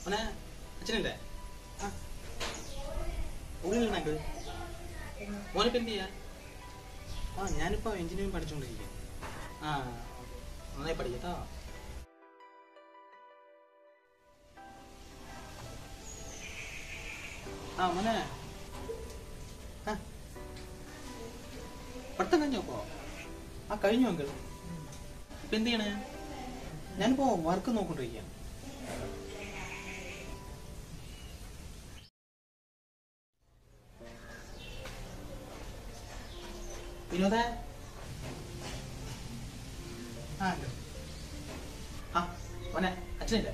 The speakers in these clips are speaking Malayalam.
മോനെ അച്ഛനല്ലേ ആ ഉള്ളിലുണ്ടെങ്കിൽ മോനിപ്പോ എന്ത് ചെയ്യാ ആ ഞാനിപ്പോ എഞ്ചിനീയറിംഗ് പഠിച്ചുകൊണ്ടിരിക്കുക ആ ഓക്കെ നന്നായി പഠിക്കട്ടോ ആ മോനെ ആ പഠിത്തം കഴിഞ്ഞപ്പോ ആ കഴിഞ്ഞു അങ്കിൾ ഇപ്പൊ എന്ത് ചെയ്യണേ ഞാനിപ്പോ വർക്ക് നോക്കൊണ്ടിരിക്കുക വിനോദ ആ ഉണ്ട്. ആ മോനെ അച്ഛനില്ല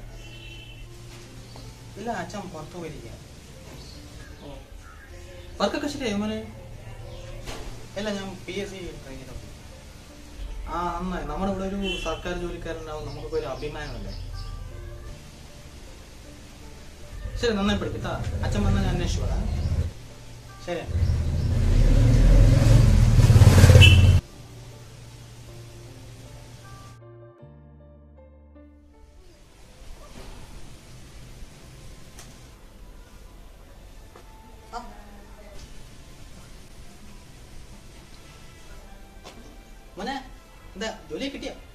ഇല്ല അച്ഛൻ പുറത്തു പോയിരിക്കുക ഓ വർക്കൊക്കെ ശരിയായോ മോനെ ഇല്ല ഞാൻ പി എസ് സി ട്രൈ ചെയ്തോ ആ നന്നായി നമ്മുടെ ഇവിടെ ഒരു സർക്കാർ ജോലിക്കാരനാവും നമുക്കൊക്കെ ഒരു അഭിമാനമല്ലേ ശരി നന്നായി പഠിപ്പിത്താ അച്ഛൻ വന്നാൽ ഞാൻ അന്വേഷിച്ചു വരാം ശരി മോനെ എന്താ ജോലിയെ കിട്ടിയോ